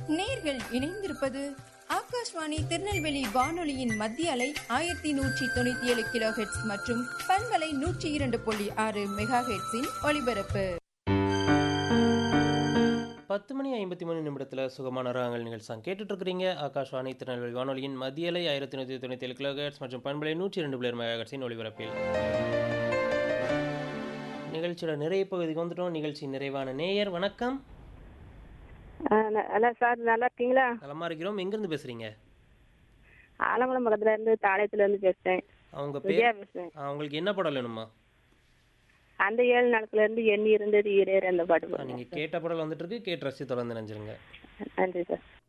நேர்கள் இணைந்திருப்பது ஆகாஷ்வாணி திருநெல்வேலி வானொலியின் மத்திய அலை ஆயிரத்தி நூற்றி தொண்ணூத்தி ஏழு கிலோ ஹெட்ஸ் மற்றும் பண்பலை நூற்றி இரண்டு புள்ளி ஆறு மெகா ஹெட்ஸின் ஒலிபரப்பு பத்து மணி ஐம்பத்தி மூணு நிமிடத்தில் சுகமான ராகங்கள் நிகழ்ச்சி கேட்டுட்டு இருக்கிறீங்க ஆகாஷ்வாணி திருநெல்வேலி வானொலியின் மத்தியலை ஆயிரத்தி நூற்றி தொண்ணூற்றி ஏழு கிலோஹெட்ஸ் மற்றும் பண்பலை நூற்றி ரெண்டு பிளேர் மெகாஹெட்ஸின் ஒளிபரப்பில் நிகழ்ச்சியோட நிறைய பகுதிக்கு வந்துட்டோம் நிகழ்ச்சி நிறைவான நேயர் வணக்கம் ஆ, ந- நல்லா சார் நல்லா இருக்கீங்களா நலமா இருக்கிறோம் எங்கேருந்து பேசுறீங்க ஆலங்குளம் பக்கத்துல இருந்து தாளையத்துல இருந்து பேசுறேன் அவங்க பேர் விஜயா பேசுறேன் ஆ, உங்களுக்கு என்ன படம் வேணுமா அந்த ஏழு நாட்கள்ல இருந்து எண்ணி இருந்தது ஈரேறு அந்த பாட்டு ஆ, போடுங்க நீங்க கேட்ட படம் வந்துட்டு இருக்கு கேட்டு ரசி தொடர்ந்து நினைச்சிருங்க நன்றி சார்